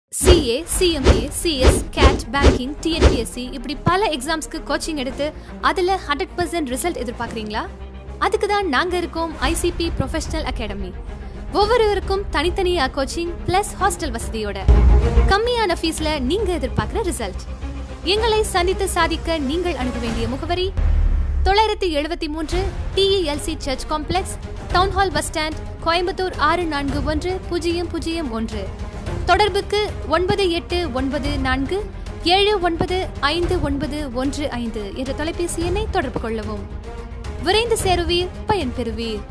CA CMA CS CAT banking TNPSC இப்படி பல எக்ஸாம்ஸ்க்கு coaching எடுத்து அதில் ஹண்ட்ரட் பர்சன்ட் ரிசல்ட் எதிர்பார்க்குறீங்களா அதுக்கு தான் நாங்கள் இருக்கோம் ஐசிபி ப்ரொஃபஷனல் அகாடமி ஒவ்வொருவருக்கும் தனித்தனியா கோச்சிங் பிளஸ் ஹாஸ்டல் வசதியோட கம்மியான ஃபீஸ்ல நீங்க எதிர்பார்க்குற ரிசல்ட் எங்களை சந்தித்து சாதிக்க நீங்கள் அணுக வேண்டிய முகவரி தொள்ளாயிரத்தி எழுபத்தி மூன்று TELC church complex town hall bus stand Coimbatore ஆறு நான்கு ஒன்று பூஜ்ஜியம் பூஜ்ஜியம் ஒன்று தொடர்புக்கு ஒன்பது எட்டு ஒன்பது நான்கு ஏழு ஒன்பது ஐந்து ஒன்பது ஒன்று ஐந்து என்ற தொலைபேசி எண்ணை தொடர்பு கொள்ளவும் விரைந்து சேருவீர் பயன்பெறுவீர்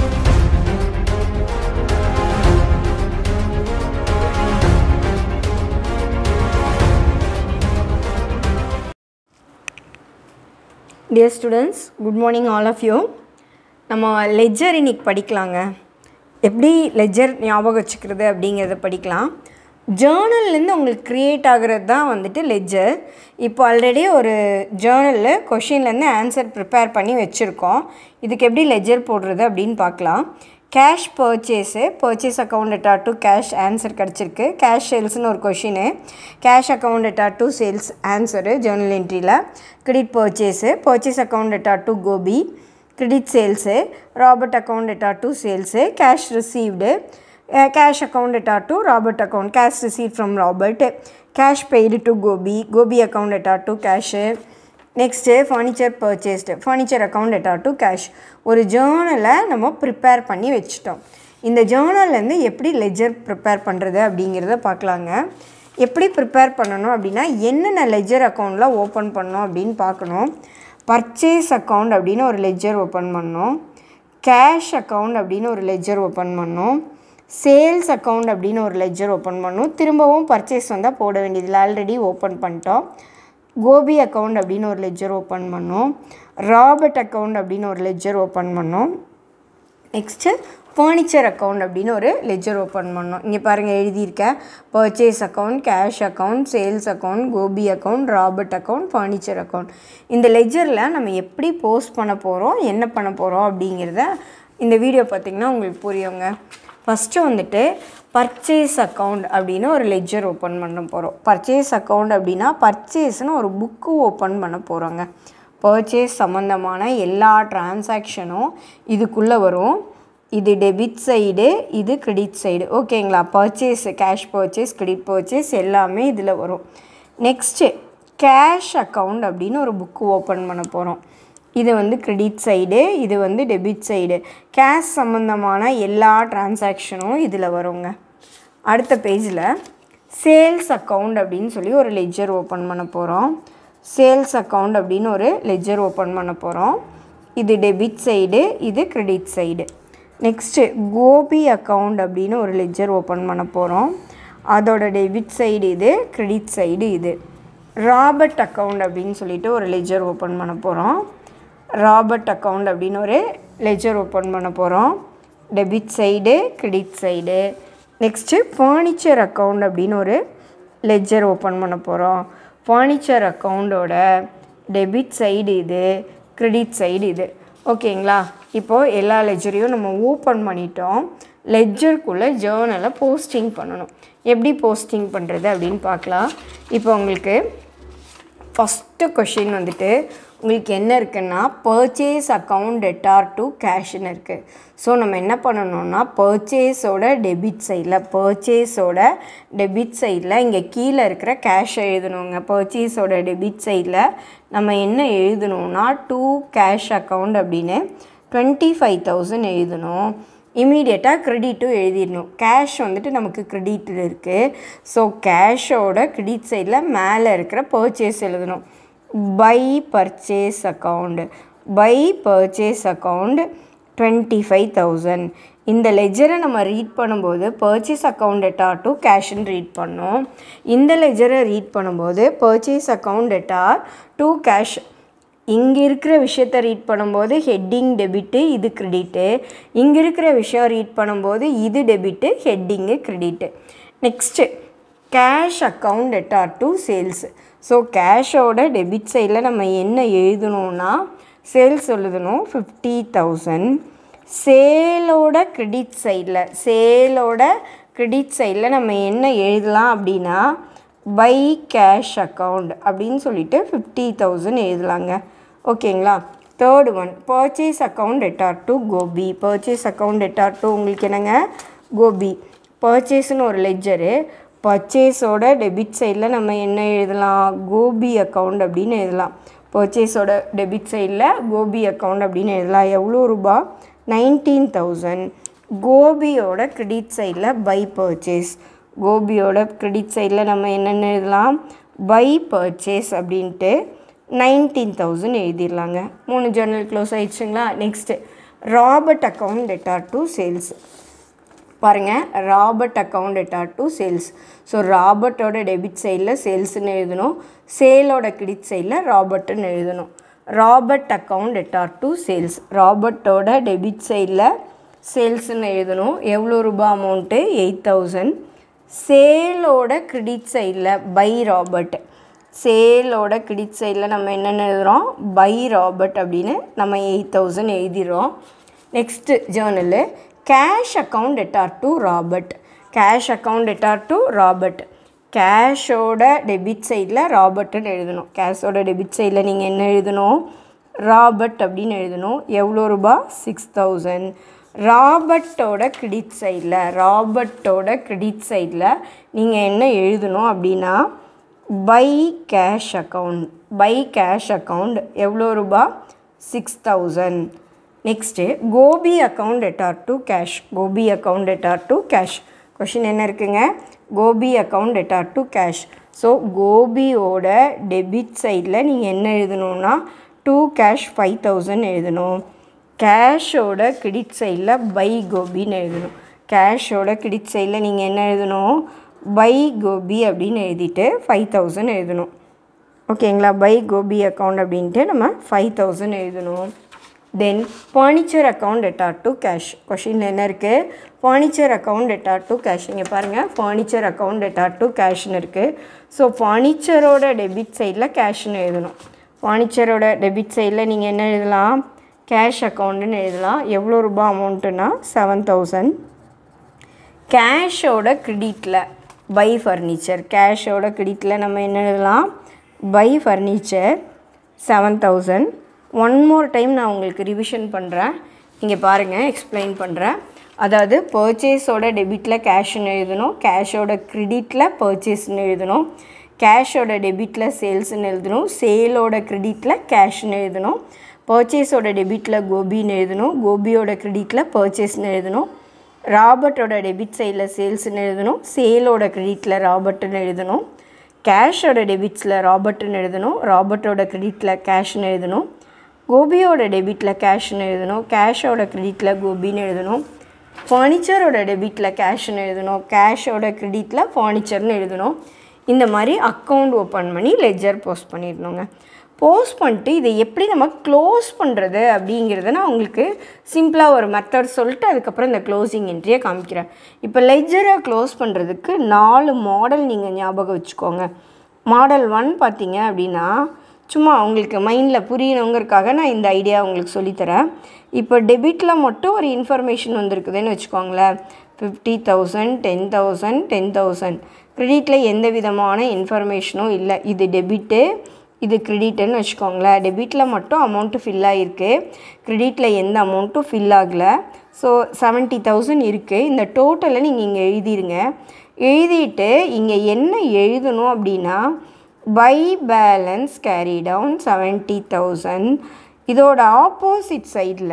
dear students good morning all of you நம்ம லெஜர் இன்னைக்கு படிக்கலாங்க எப்படி லெஜர் ஞாபகம் வச்சுக்கிறது அப்படிங்கிறத படிக்கலாம் ஜேர்னல்லேருந்து உங்களுக்கு க்ரியேட் ஆகிறது தான் வந்துட்டு லெஜர் இப்போ ஆல்ரெடி ஒரு ஜேர்னலில் கொஷின்லேருந்து ஆன்சர் ப்ரிப்பேர் பண்ணி வச்சுருக்கோம் இதுக்கு எப்படி லெஜர் போடுறது அப்படின்னு பார்க்கலாம் cash purchase purchase account debtor to cash answer கிடச்சிருக்கு கேஷ் சேல்ஸ்னு ஒரு question cash account debtor to sales answer journal என்ட்ரியில் credit purchase purchase account debtor to Gopi credit sales Robert account debtor to sales cash received cash account debtor to Robert account cash receive from Robert cash paid to Gopi Gopi account debtor to cash next furniture purchased furniture account debtor to cash ஒரு ஜேர்னலை நம்ம prepare பண்ணி வச்சுட்டோம் இந்த ஜேர்னல்லேருந்து எப்படி ledger prepare பண்ணுறது அப்படிங்கிறத பார்க்கலாங்க எப்படி ப்ரிப்பேர் பண்ணணும் அப்படின்னா என்னென்ன லெஜர் அக்கௌண்ட்டில் ஓப்பன் பண்ணணும் அப்படின்னு பார்க்கணும் பர்ச்சேஸ் அக்கௌண்ட் அப்படின்னு ஒரு லெஜர் ஓப்பன் பண்ணணும் கேஷ் அக்கௌண்ட் அப்படின்னு ஒரு லெஜர் ஓப்பன் பண்ணணும் சேல்ஸ் அக்கௌண்ட் அப்படின்னு ஒரு லெஜர் ஓப்பன் பண்ணணும் திரும்பவும் பர்ச்சேஸ் வந்தால் போட வேண்டியதில்லை ஆல்ரெடி ஓப்பன் பண்ணிட்டோம் கோபி அக்கௌண்ட் அப்படின்னு ஒரு லெஜர் ஓப்பன் பண்ணோம் ராபர்ட் அக்கௌண்ட் அப்படின்னு ஒரு லெஜர் ஓப்பன் பண்ணோம் நெக்ஸ்ட்டு ஃபர்னிச்சர் அக்கௌண்ட் அப்படின்னு ஒரு லெஜர் ஓப்பன் பண்ணோம் இங்கே பாருங்கள் எழுதியிருக்கேன் purchase account cash account sales account Gopi account Robert account furniture account இந்த லெஜரில் நம்ம எப்படி போஸ்ட் பண்ண போகிறோம் என்ன பண்ண போகிறோம் அப்படிங்கிறத இந்த வீடியோ பார்த்திங்கன்னா உங்களுக்கு புரியுங்க ஃபஸ்ட்டு வந்துட்டு பர்ச்சேஸ் அக்கௌண்ட் அப்படின்னு ஒரு லெஜர் ஓப்பன் பண்ண போகிறோம் பர்ச்சேஸ் அக்கௌண்ட் அப்படின்னா பர்ச்சேஸ்னு ஒரு புக்கு ஓப்பன் பண்ண போகிறோங்க பர்ச்சேஸ் சம்மந்தமான எல்லா டிரான்சாக்ஷனும் இதுக்குள்ளே வரும் இது டெபிட் சைடு இது கிரெடிட் சைடு ஓகேங்களா purchase cash purchase credit purchase எல்லாமே இதில் வரும் நெக்ஸ்ட்டு கேஷ் அக்கௌண்ட் அப்படின்னு ஒரு புக்கு ஓப்பன் பண்ண போகிறோம் இது வந்து கிரெடிட் சைடு இது வந்து டெபிட் சைடு கேஷ் சம்மந்தமான எல்லா டிரான்சாக்ஷனும் இதில் வருங்க அடுத்த பேஜில் சேல்ஸ் அக்கௌண்ட் அப்படின்னு சொல்லி ஒரு லெஜர் ஓப்பன் பண்ண போகிறோம் சேல்ஸ் அக்கௌண்ட் அப்படின்னு ஒரு லெஜர் ஓப்பன் பண்ண போகிறோம் இது டெபிட் சைடு இது credit side next Gopi account அப்படின்னு ஒரு லெஜர் ஓப்பன் பண்ண போகிறோம் அதோட டெபிட் சைடு இது கிரெடிட் சைடு இது ராபர்ட் அக்கௌண்ட் அப்படின்னு சொல்லிட்டு ஒரு லெஜர் ஓப்பன் பண்ண போகிறோம் ராபர்ட் அக்கௌண்ட் அப்படின்னு ஒரு லெஜர் ஓப்பன் பண்ண போகிறோம் debit side credit side next furniture account அப்படின்னு ஒரு லெஜர் ஓப்பன் பண்ண போகிறோம் ஃபர்னிச்சர் அக்கௌண்டோட டெபிட் சைடு இது கிரெடிட் சைடு இது ஓகேங்களா இப்போது எல்லா லெஜரையும் நம்ம ஓப்பன் பண்ணிட்டோம் லெஜருக்குள்ளே ஜேர்னலை போஸ்டிங் பண்ணணும் எப்படி போஸ்டிங் பண்ணுறது அப்படின்னு பார்க்கலாம் இப்போ உங்களுக்கு ஃபஸ்ட்டு கொஷின் வந்துட்டு உங்களுக்கு என்ன இருக்குன்னா பர்ச்சேஸ் அக்கௌண்ட் டெட்டார் டு கேஷ்னு இருக்குது ஸோ நம்ம என்ன பண்ணணும்னா பர்ச்சேஸோட டெபிட் சைடில் பர்ச்சேஸோட டெபிட் சைடில் இங்கே கீழே இருக்கிற கேஷை எழுதணுங்க பர்ச்சேஸோட டெபிட் சைடில் நம்ம என்ன எழுதணும்னா டூ கேஷ் அக்கௌண்ட் அப்படின்னு டுவெண்ட்டி ஃபைவ் தௌசண்ட் எழுதணும் இமீடியட்டாக க்ரெடிட்டும் எழுதிடணும் கேஷ் வந்துட்டு நமக்கு க்ரெடிட்டில் இருக்குது ஸோ கேஷோட க்ரெடிட் சைடில் மேலே இருக்கிற பர்ச்சேஸ் எழுதணும் by purchase account by purchase account twenty five thousand இந்த லெஜரை நம்ம ரீட் பண்ணும்போது பர்ச்சேஸ் அக்கௌண்ட் டெட்டா டு கேஷ்னு ரீட் பண்ணோம் இந்த லெஜரை ரீட் பண்ணும்போது purchase account debtor to cash இங்கே இருக்கிற விஷயத்த ரீட் பண்ணும்போது ஹெட்டிங் டெபிட்டு இது கிரெடிட்டு இங்கே இருக்கிற விஷயம் ரீட் பண்ணும்போது இது debit heading credit next cash account debtor to sales so கேஷோட டெபிட் சைடில் நம்ம என்ன எழுதணும்னா சேல்ஸ் எழுதணும் ஃபிஃப்டி தௌசண்ட் சேலோட கிரெடிட் சைடில் சேலோட கிரெடிட் சைடில் நம்ம என்ன எழுதலாம் அப்படின்னா பை கேஷ் அக்கௌண்ட் அப்படின்னு சொல்லிட்டு ஃபிஃப்டி தௌசண்ட் எழுதலாங்க ஓகேங்களா third one purchase account debtor to Gopi purchase account debtor to உங்களுக்கு என்னங்க கோபி பர்ச்சேஸ்னு ஒரு லெஜரு பர்ச்சேஸோட டெபிட் சைடில் நம்ம என்ன எழுதலாம் கோபி அக்கௌண்ட் அப்படின்னு எழுதலாம் பர்ச்சேஸோட டெபிட் சைடில் கோபி அக்கௌண்ட் அப்படின்னு எழுதலாம் எவ்வளோ ரூபா நைன்டீன் தௌசண்ட் கோபியோட கிரெடிட் சைடில் பை பர்ச்சேஸ் கோபியோட கிரெடிட் சைடில் நம்ம என்னென்ன எழுதலாம் பை பர்ச்சேஸ் அப்படின்ட்டு நைன்டீன் தௌசண்ட் எழுதிடலாங்க மூணு ஜேர்னல் க்ளோஸ் ஆயிடுச்சுங்களா next Robert account debtor to sales பாருங்கள் Robert account debtor to sales so ராபர்ட்டோட டெபிட் சைடில் சேல்ஸ்னு எழுதணும் சேலோட கிரெடிட் சைடில் ராபர்ட்னு எழுதணும் Robert account debtor to sales ராபர்ட்டோட டெபிட் சைடில் சேல்ஸ்னு எழுதணும் எவ்வளோ ரூபாய் அமௌண்ட்டு எயிட் தௌசண்ட் சேலோட கிரெடிட் சைடில் பை ராபர்ட் சேலோட கிரெடிட் சைடில் நம்ம என்னென்ன எழுதுகிறோம் பை ராபர்ட் அப்படின்னு நம்ம எயிட் தௌசண்ட் எழுதிடுறோம் next journal cash account debtor to Robert cash account debtor to Robert கேஷோட டெபிட் சைடில் ராபர்ட்னு எழுதணும் கேஷோட டெபிட் சைடில் நீங்கள் என்ன எழுதணும் ராபர்ட் அப்படின்னு எழுதணும் எவ்வளோ ரூபா சிக்ஸ் தௌசண்ட் ராபர்ட்டோட கிரெடிட் சைடில் ராபர்ட்டோட கிரெடிட் சைடில் நீங்கள் என்ன எழுதணும் அப்படின்னா by cash account by cash account எவ்வளோ ரூபா six thousand next Gopi account debtor to cash Gopi account debtor to cash question என்ன இருக்குங்க Gopi account debtor to cash so கோபியோட டெபிட் சைடில் நீங்கள் என்ன எழுதணுன்னா டூ கேஷ் ஃபைவ் தௌசண்ட் எழுதணும் கேஷோட கிரெடிட் சைடில் பை கோபின்னு எழுதணும் கேஷோட கிரெடிட் சைடில் நீங்கள் என்ன எழுதணும் பை கோபி அப்படின்னு எழுதிட்டு ஃபைவ் தௌசண்ட் எழுதணும் ஓகேங்களா பை கோபி அக்கௌண்ட் அப்படின்ட்டு நம்ம ஃபைவ் தௌசண்ட் எழுதணும் then furniture account debtor to cash question என்ன இருக்குது furniture account debtor to cash இங்கே பாருங்கள் ஃபர்னிச்சர் அக்கௌண்ட் எட்டார் டு கேஷ்னு இருக்குது ஸோ ஃபர்னிச்சரோட டெபிட் சைடில் கேஷ்னு எழுதணும் ஃபர்னிச்சரோட டெபிட் சைடில் நீங்கள் என்ன எழுதலாம் கேஷ் அக்கௌண்ட்டுன்னு எழுதலாம் எவ்வளோ ரூபாய் அமௌண்ட்டுனா செவன் தௌசண்ட் கேஷோட கிரெடிட்டில் பை ஃபர்னிச்சர் கேஷோட கிரெடிட்டில் நம்ம என்ன எழுதலாம் by furniture seven thousand one more time நான் உங்களுக்கு ரிவிஷன் பண்ணுறேன் இங்கே பாருங்கள் எக்ஸ்பிளைன் பண்ணுறேன் அதாவது பர்ச்சேஸோட டெபிட்டில் கேஷ்னு எழுதணும் கேஷோட கிரெடிட்டில் பர்ச்சேஸ்னு எழுதணும் கேஷோட டெபிட்டில் சேல்ஸ்னு எழுதணும் சேலோட கிரெடிட்டில் கேஷ்னு எழுதணும் பர்ச்சேஸோட டெபிட்டில் கோபின்னு எழுதணும் கோபியோட கிரெடிட்டில் பர்ச்சேஸ்னு எழுதணும் ராபர்ட்டோட டெபிட் சைடில் சேல்ஸ்னு எழுதணும் சேலோட கிரெடிட்டில் ராபர்ட்னு எழுதணும் கேஷோட டெபிட்ஸில் ராபர்ட்னு எழுதணும் ராபர்ட்டோட கிரெடிட்டில் கேஷ்னு எழுதணும் கோபியோட டெபிட்டில் கேஷ்னு எழுதணும் கேஷோட கிரெடிட்டில் கோபின்னு எழுதணும் ஃபர்னிச்சரோட டெபிட்டில் கேஷ்னு எழுதணும் கேஷோட கிரெடிட்டில் ஃபர்னிச்சர்னு எழுதணும் இந்த மாதிரி அக்கௌண்ட் ஓப்பன் பண்ணி லெஜர் போஸ்ட் பண்ணிடணுங்க போஸ்ட் பண்ணிட்டு இதை எப்படி நம்ம க்ளோஸ் பண்ணுறது அப்படிங்கிறத நான் உங்களுக்கு சிம்பிளாக ஒரு மெத்தட் சொல்லிட்டு அதுக்கப்புறம் இந்த க்ளோசிங் என்ட்ரியை காமிக்கிறேன் இப்போ லெஜரை க்ளோஸ் பண்ணுறதுக்கு நாலு மாடல் நீங்கள் ஞாபகம் வச்சுக்கோங்க மாடல் ஒன் பார்த்தீங்க அப்படின்னா சும்மா உங்களுக்கு மைண்டில் புரியணுங்கிறதுக்காக நான் இந்த ஐடியா உங்களுக்கு சொல்லித்தரேன் இப்போ டெபிட்டில் மட்டும் ஒரு இன்ஃபர்மேஷன் வந்திருக்குதுன்னு வச்சுக்கோங்களேன் fifty thousand ten thousand ten thousand க்ரெடிட்டில் எந்த விதமான இன்ஃபர்மேஷனும் இல்லை இது டெபிட்டு இது கிரெடிட்டுன்னு வச்சுக்கோங்களேன் டெபிட்டில் மட்டும் அமௌண்ட்டு ஃபில் ஆகிருக்கு க்ரெடிட்டில் எந்த அமௌண்ட்டும் ஃபில் ஆகலை ஸோ செவன்ட்டி தௌசண்ட் இருக்குது இந்த டோட்டலை நீங்கள் இங்கே எழுதிருங்க எழுதிட்டு இங்கே என்ன எழுதணும் அப்படின்னா by balance carry down seventy thousand இதோட ஆப்போசிட் சைடில்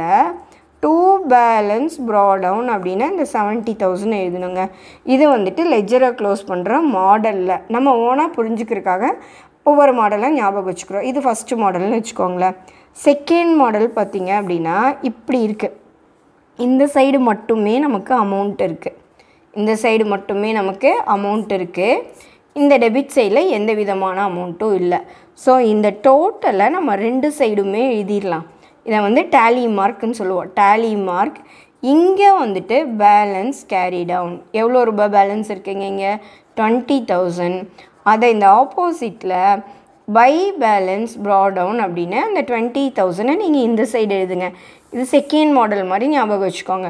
டூ பேலன்ஸ் ப்ராடவுன் அப்படின்னு இந்த செவன்ட்டி தௌசண்ட் எழுதணுங்க இது வந்துட்டு லெஜரை க்ளோஸ் பண்ணுற மாடலில் நம்ம ஓனாக புரிஞ்சுக்கிறதுக்காக ஒவ்வொரு மாடலாக ஞாபகம் வச்சுக்கிறோம் இது ஃபஸ்ட்டு மாடல்னு வச்சுக்கோங்களேன் செகண்ட் மாடல் பார்த்திங்க அப்படின்னா இப்படி இருக்குது இந்த சைடு மட்டுமே நமக்கு அமௌண்ட் இருக்குது இந்த சைடு மட்டுமே நமக்கு அமௌண்ட் இருக்குது இந்த டெபிட் சைடில் எந்த விதமான அமௌண்ட்டும் இல்லை ஸோ இந்த டோட்டலை நம்ம ரெண்டு சைடுமே எழுதிடலாம் இதை வந்து டேலி மார்க்குன்னு சொல்லுவோம் டேலி மார்க் இங்கே வந்துட்டு பேலன்ஸ் கேரி டவுன் எவ்வளோ ரூபாய் பேலன்ஸ் இருக்குங்க இங்கே டுவெண்ட்டி தௌசண்ட் அதை இந்த ஆப்போசிட்டில் பை பேலன்ஸ் ப்ராடவுன் அப்படின்னு அந்த டுவெண்ட்டி தௌசண்டை நீங்கள் இந்த சைடு எழுதுங்க இது செகண்ட் மாடல் மாதிரி ஞாபகம் வச்சுக்கோங்க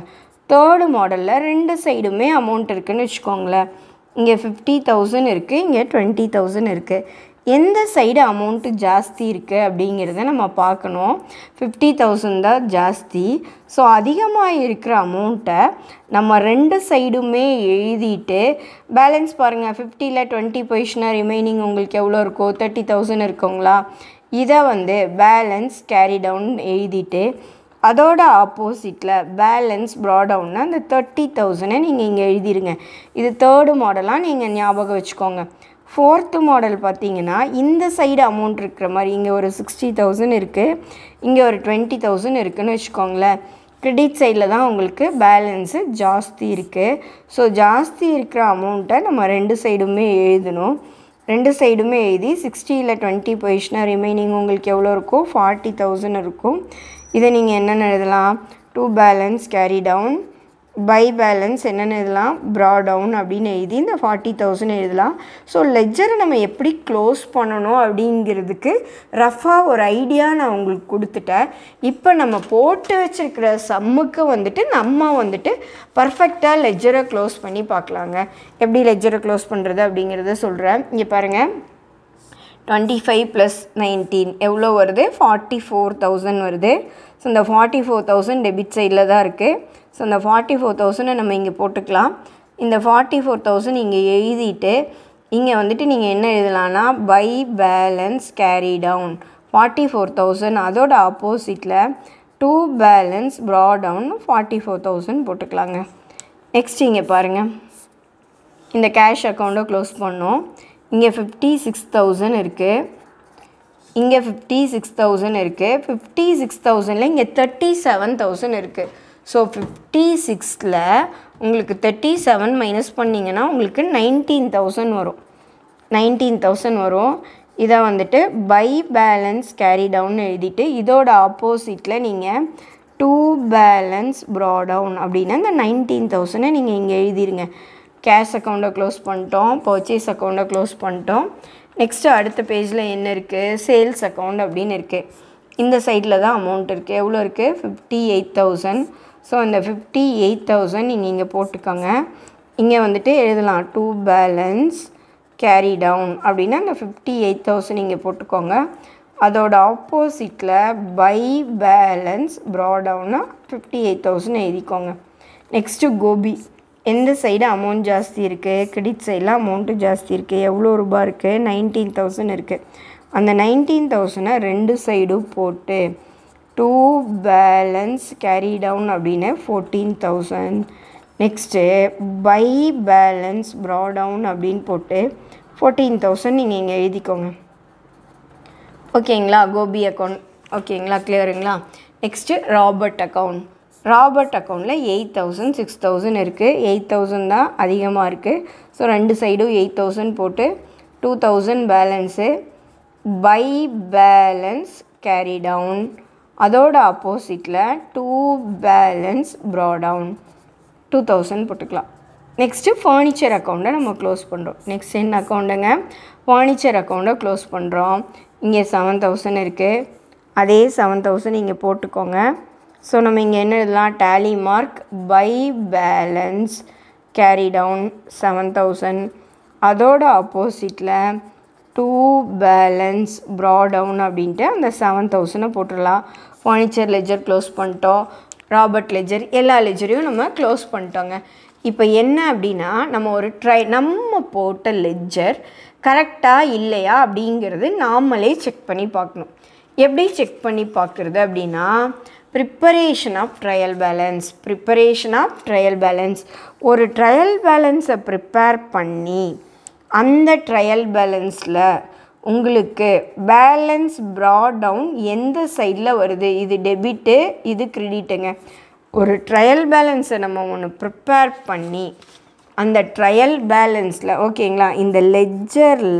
தேர்டு மாடலில் ரெண்டு சைடுமே அமௌண்ட் இருக்குதுன்னு வச்சுக்கோங்களேன் இங்கே ஃபிஃப்டி தௌசண்ட் இருக்குது இங்கே டுவெண்ட்டி தௌசண்ட் இருக்குது எந்த சைடு அமௌண்ட்டு ஜாஸ்தி இருக்குது அப்படிங்கிறத நம்ம பார்க்கணும் ஃபிஃப்டி தௌசண்ட் தான் ஜாஸ்தி ஸோ அதிகமாக இருக்கிற அமௌண்ட்டை நம்ம ரெண்டு சைடுமே எழுதிட்டு பேலன்ஸ் பாருங்கள் ஃபிஃப்டியில் டுவெண்ட்டி பொசிஷனாக ரிமைனிங் உங்களுக்கு எவ்வளோ இருக்கோ தேர்ட்டி தௌசண்ட் இருக்குங்களா இதை வந்து பேலன்ஸ் கேரி டவுன் எழுதிட்டு அதோட ஆப்போசிட்டில் பேலன்ஸ் ப்ராடவுன்னா அந்த தேர்ட்டி தௌசண்டை நீங்கள் இங்கே எழுதிருங்க இது தேர்டு மாடலாக நீங்கள் ஞாபகம் வச்சுக்கோங்க ஃபோர்த்து மாடல் பார்த்தீங்கன்னா இந்த சைடு அமௌண்ட் இருக்கிற மாதிரி இங்கே ஒரு சிக்ஸ்டி தௌசண்ட் இருக்குது இங்கே ஒரு டுவெண்ட்டி தௌசண்ட் இருக்குதுன்னு வச்சுக்கோங்களேன் கிரெடிட் சைடில் தான் உங்களுக்கு பேலன்ஸு ஜாஸ்தி இருக்குது ஸோ ஜாஸ்தி இருக்கிற அமௌண்ட்டை நம்ம ரெண்டு சைடுமே எழுதணும் ரெண்டு சைடுமே எழுதி சிக்ஸ்டியில் டுவெண்ட்டி பொசிஷனாக ரிமைனிங் உங்களுக்கு எவ்வளோ இருக்கோ ஃபார்ட்டி தௌசண்ட் இருக்கும் இதை நீங்கள் என்னென்ன எழுதலாம் to balance carry down by balance என்னென்ன எழுதலாம் ப்ரா டவுன் அப்படின்னு எழுதி இந்த ஃபார்ட்டி தௌசண்ட் எழுதலாம் ஸோ லெஜரை நம்ம எப்படி க்ளோஸ் பண்ணணும் அப்படிங்கிறதுக்கு ரஃபாக ஒரு ஐடியா நான் உங்களுக்கு கொடுத்துட்டேன் இப்போ நம்ம போட்டு வச்சுருக்கிற சம்முக்கு வந்துட்டு நம்ம வந்துட்டு பர்ஃபெக்டாக லெஜரை க்ளோஸ் பண்ணி பார்க்கலாங்க எப்படி லெஜரை க்ளோஸ் பண்ணுறது அப்படிங்கிறத சொல்கிறேன் இங்கே பாருங்கள் டுவெண்ட்டி ஃபைவ் ப்ளஸ் நைன்டீன் எவ்வளோ வருது ஃபார்ட்டி ஃபோர் தௌசண்ட் வருது ஸோ இந்த ஃபார்ட்டி ஃபோர் தௌசண்ட் டெபிட் சைடில் தான் இருக்குது ஸோ இந்த ஃபார்ட்டி ஃபோர் தௌசண்டை நம்ம இங்கே போட்டுக்கலாம் இந்த ஃபார்ட்டி ஃபோர் தௌசண்ட் இங்கே எழுதிட்டு இங்கே வந்துட்டு நீங்கள் என்ன எழுதலான்னா by balance carry down forty four thousand அதோட ஆப்போசிட்டில் to balance brought down forty four thousand போட்டுக்கலாங்க நெக்ஸ்ட் இங்கே பாருங்கள் இந்த கேஷ் அக்கௌண்ட்டை க்ளோஸ் பண்ணோம் இங்கே ஃபிஃப்டி சிக்ஸ் தௌசண்ட் இருக்குது இங்கே ஃபிஃப்டி சிக்ஸ் தௌசண்ட் இருக்குது ஃபிஃப்டி சிக்ஸ் தௌசண்டில் இங்கே தேர்ட்டி செவன் தௌசண்ட் இருக்குது ஸோ ஃபிஃப்டி சிக்ஸில் உங்களுக்கு தேர்ட்டி செவன் மைனஸ் பண்ணிங்கன்னா உங்களுக்கு நைன்டீன் தௌசண்ட் வரும் நைன்டீன் தௌசண்ட் வரும் இதை வந்துட்டு பை பேலன்ஸ் கேரி டவுன் எழுதிட்டு இதோட ஆப்போசிட்டில் நீங்கள் டூ பேலன்ஸ் ப்ரா டவுன் அப்படின்னா இந்த நைன்டீன் தௌசண்டை நீங்கள் இங்கே எழுதிருங்க கேஷ் அக்கௌண்ட்டை க்ளோஸ் பண்ணிட்டோம் பர்ச்சேஸ் அக்கௌண்ட்டை க்ளோஸ் பண்ணிட்டோம் நெக்ஸ்ட்டு அடுத்த பேஜில் என்ன இருக்குது சேல்ஸ் அக்கௌண்ட் அப்படின்னு இருக்குது இந்த சைடில் தான் அமௌண்ட் இருக்குது எவ்வளோ இருக்குது ஃபிஃப்டி எயிட் தௌசண்ட் ஸோ இந்த ஃபிஃப்டி எயிட் தௌசண்ட் நீங்கள் இங்கே போட்டுக்கோங்க இங்கே வந்துட்டு எழுதலாம் டூ பேலன்ஸ் கேரி டவுன் அப்படின்னா அந்த ஃபிஃப்டி எயிட் தௌசண்ட் இங்கே போட்டுக்கோங்க அதோட ஆப்போசிட்டில் பை பேலன்ஸ் ப்ரா டவுன்னா ஃபிஃப்டி எயிட் தௌசண்ட் எழுதிக்கோங்க நெக்ஸ்ட்டு கோபி எந்த சைடு அமௌண்ட் ஜாஸ்தி இருக்குது கிரெடிட் சைடில் அமௌண்ட்டு ஜாஸ்தி இருக்குது எவ்வளோ ரூபா இருக்குது நைன்டீன் தௌசண்ட் இருக்குது அந்த நைன்டீன் தௌசண்டை ரெண்டு சைடும் போட்டு டூ பேலன்ஸ் கேரி டவுன் அப்படின்னு fourteen thousand next by balance brought down அப்படின்னு போட்டு ஃபோர்டீன் தௌசண்ட் நீங்கள் இங்கே எழுதிக்கோங்க ஓகேங்களா கோபி அக்கௌண்ட் ஓகேங்களா கிளியருங்களா நெக்ஸ்ட்டு ராபர்ட் அக்கௌண்ட் ராபர்ட் அக்கௌண்ட்டில் எயிட் தௌசண்ட் சிக்ஸ் தௌசண்ட் இருக்குது எயிட் தௌசண்ட் தான் அதிகமாக இருக்குது ஸோ ரெண்டு சைடும் எயிட் தௌசண்ட் போட்டு two thousand balance by balance carry down அதோட ஆப்போசிட்டில் to balance brought down two thousand போட்டுக்கலாம் நெக்ஸ்ட்டு ஃபர்னிச்சர் அக்கௌண்ட்டை நம்ம க்ளோஸ் பண்ணுறோம் நெக்ஸ்ட் என்ன அக்கௌண்ட்டுங்க ஃபர்னிச்சர் அக்கௌண்ட்டை க்ளோஸ் பண்ணுறோம் இங்கே செவன் தௌசண்ட் இருக்குது அதே செவன் தௌசண்ட் இங்கே போட்டுக்கோங்க ஸோ நம்ம இங்கே என்ன எழுதலாம் tally mark by balance carry down seven thousand அதோட ஆப்போசிட்டில் டூ பேலன்ஸ் ப்ரா டவுன் அப்படின்ட்டு அந்த செவன் தௌசண்டை போட்டுடலாம் ஃபர்னிச்சர் லெஜர் க்ளோஸ் பண்ணிட்டோம் ராபர்ட் லெஜர் எல்லா லெஜரையும் நம்ம க்ளோஸ் பண்ணிட்டோங்க இப்போ என்ன அப்படின்னா நம்ம ஒரு ட்ரை நம்ம போட்ட லெஜர் கரெக்டாக இல்லையா அப்படிங்கிறது நாமளே செக் பண்ணி பார்க்கணும் எப்படி செக் பண்ணி பார்க்குறது அப்படின்னா preparation of trial balance preparation of trial balance ஒரு ட்ரையல் பேலன்ஸை ப்ரிப்பேர் பண்ணி அந்த ட்ரையல் பேலன்ஸில் உங்களுக்கு பேலன்ஸ் ப்ரா டவுன் எந்த சைடில் வருது இது டெபிட்டு இது கிரெடிட்டுங்க ஒரு ட்ரையல் பேலன்ஸை நம்ம ஒன்று ப்ரிப்பேர் பண்ணி அந்த ட்ரையல் பேலன்ஸில் ஓகேங்களா இந்த லெஜரில்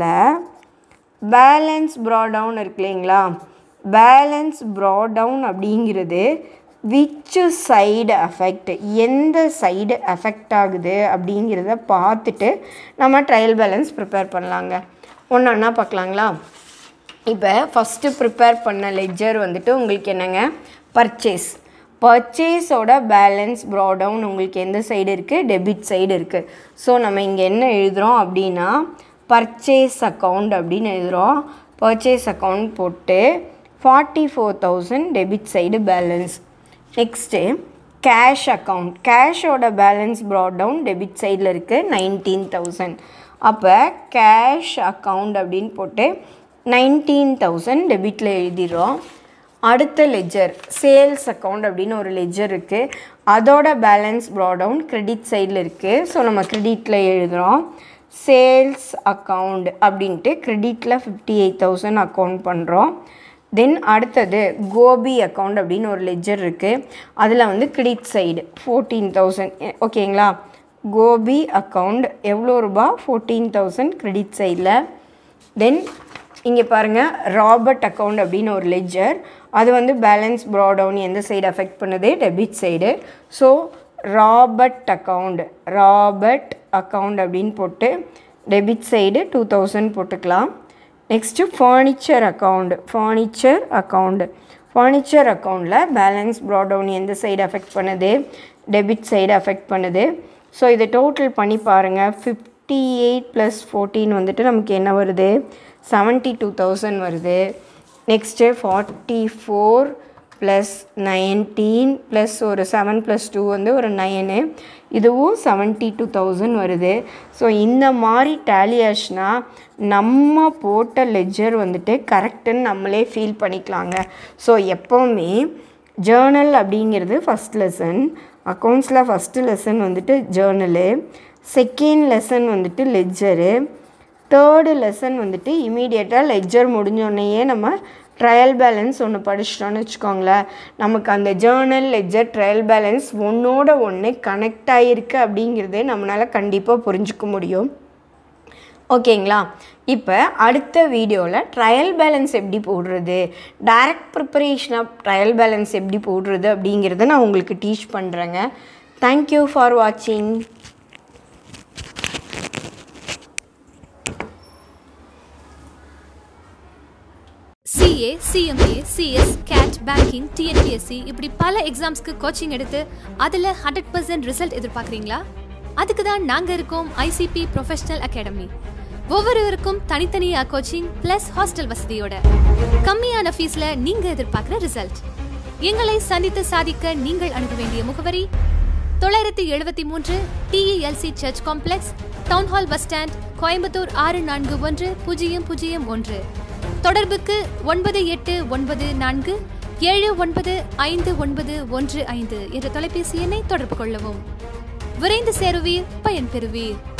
பேலன்ஸ் ப்ரா டவுன் இருக்கு இல்லைங்களா பேலன்ஸ் ப்ரா டவுன் அப்படிங்கிறது விச்சு சைடு அஃபெக்ட் எந்த சைடு அஃபெக்ட் ஆகுது அப்படிங்கிறத பார்த்துட்டு நம்ம ட்ரையல் பேலன்ஸ் ப்ரிப்பேர் பண்ணலாங்க ஒன்று ஒன்றா பார்க்கலாங்களா இப்போ ஃபஸ்ட்டு ப்ரிப்பேர் பண்ண லெஜர் வந்துட்டு உங்களுக்கு என்னங்க பர்ச்சேஸ் பர்ச்சேஸோட பேலன்ஸ் ப்ராடவுன் உங்களுக்கு எந்த சைடு இருக்குது டெபிட் சைடு இருக்குது ஸோ நம்ம இங்கே என்ன எழுதுகிறோம் அப்படின்னா பர்ச்சேஸ் அக்கௌண்ட் அப்படின்னு எழுதுகிறோம் பர்ச்சேஸ் அக்கௌண்ட் போட்டு forty four thousand debit side balance next cash account கேஷோட பேலன்ஸ் ப்ராட் டவுன் டெபிட் சைடில் இருக்குது நைன்டீன் தௌசண்ட் அப்போ கேஷ் அக்கௌண்ட் அப்படின்னு போட்டு நைன்டீன் தௌசண்ட் டெபிட்டில் எழுதிடுறோம் அடுத்த லெஜர் சேல்ஸ் அக்கௌண்ட் அப்படின்னு ஒரு லெஜர் இருக்குது அதோட பேலன்ஸ் ப்ராடவுன் கிரெடிட் சைடில் இருக்குது ஸோ நம்ம கிரெடிட்டில் எழுதுகிறோம் சேல்ஸ் அக்கௌண்ட் அப்படின்ட்டு கிரெடிட்டில் ஃபிஃப்டி எயிட் தௌசண்ட் அக்கௌண்ட் பண்ணுறோம் தென் அடுத்தது கோபி அக்கௌண்ட் அப்படின்னு ஒரு லெஜர் இருக்குது அதில் வந்து கிரெடிட் சைடு ஃபோர்டீன் தௌசண்ட் ஓகேங்களா கோபி அக்கௌண்ட் எவ்வளோ ரூபா ஃபோர்டீன் தௌசண்ட் கிரெடிட் சைடில் தென் இங்கே பாருங்கள் ராபர்ட் அக்கௌண்ட் அப்படின்னு ஒரு லெஜர் அது வந்து பேலன்ஸ் ப்ராடவுன் எந்த சைடு அஃபெக்ட் பண்ணுது debit side so Robert account Robert account அப்படின்னு போட்டு டெபிட் சைடு டூ தௌசண்ட் போட்டுக்கலாம் next furniture account furniture account furniture அக்கௌண்ட்டில் பேலன்ஸ் ப்ராடவுன் எந்த சைடு அஃபெக்ட் பண்ணுது டெபிட் சைடு அஃபெக்ட் பண்ணுது ஸோ இதை டோட்டல் பண்ணி பாருங்கள் ஃபிஃப்டி எயிட் ப்ளஸ் ஃபோர்டீன் வந்துட்டு நமக்கு என்ன வருது செவன்ட்டி டூ தௌசண்ட் வருது next forty four plus nineteen plus ஒரு செவன் ப்ளஸ் டூ வந்து ஒரு நைனு இதுவும் செவன்ட்டி டூ தௌசண்ட் வருது ஸோ இந்த மாதிரி டேலி ஆச்சுன்னா நம்ம போட்ட லெஜர் வந்துட்டு கரெக்டுன்னு நம்மளே ஃபீல் பண்ணிக்கலாங்க ஸோ எப்போவுமே ஜேர்னல் அப்படிங்கிறது ஃபஸ்ட் லெசன் அக்கௌண்ட்ஸில் ஃபஸ்ட்டு லெசன் வந்துட்டு ஜேர்னலு செகண்ட் லெசன் வந்துட்டு லெஜரு தேர்டு லெசன் வந்துட்டு இமீடியட்டாக லெஜர் முடிஞ்சோடனேயே நம்ம ட்ரையல் பேலன்ஸ் ஒன்று படிச்சிட்டோன்னு வச்சுக்கோங்களேன் நமக்கு அந்த ஜேர்னல் லெஜர் ட்ரையல் பேலன்ஸ் ஒன்றோட ஒன்று கனெக்ட் ஆகிருக்கு அப்படிங்கிறதே நம்மளால் கண்டிப்பாக புரிஞ்சுக்க முடியும் ஓகேங்களா இப்போ அடுத்த வீடியோவில் ட்ரையல் பேலன்ஸ் எப்படி போடுறது direct preparation of trial balance எப்படி போடுறது அப்படிங்கிறத நான் உங்களுக்கு டீச் பண்ணுறேங்க தேங்க்யூ ஃபார் வாட்சிங் CA CMA CS CAT banking TNPSC இப்படி பல எக்ஸாம்ஸ்க்கு கோச்சிங் எடுத்து அதில் ஹண்ட்ரட் பர்சன்ட் ரிசல்ட் எதிர்பார்க்குறீங்களா அதுக்கு தான் நாங்கள் இருக்கோம் ஐசிபி ப்ரொஃபஷனல் அகாடமி ஒவ்வொருவருக்கும் தனித்தனியா கோச்சிங் பிளஸ் ஹாஸ்டல் வசதியோட கம்மியான ஃபீஸ்ல நீங்க எதிர்பார்க்குற ரிசல்ட் எங்களை சந்தித்து சாதிக்க நீங்கள் அணுக வேண்டிய முகவரி தொள்ளாயிரத்தி எழுபத்தி மூன்று TELC church complex town hall bus stand Coimbatore ஆறு நான்கு ஒன்று பூஜ்ஜியம் பூஜ்ஜியம் ஒன்று தொடர்புக்கு ஒன்பது எட்டு ஒன்பது நான்கு ஏழு ஒன்பது ஐந்து ஒன்பது ஒன்று ஐந்து என்ற தொலைபேசி எண்ணை தொடர்பு கொள்ளவும் விரைந்து சேருவீர் பயன்பெறுவீர்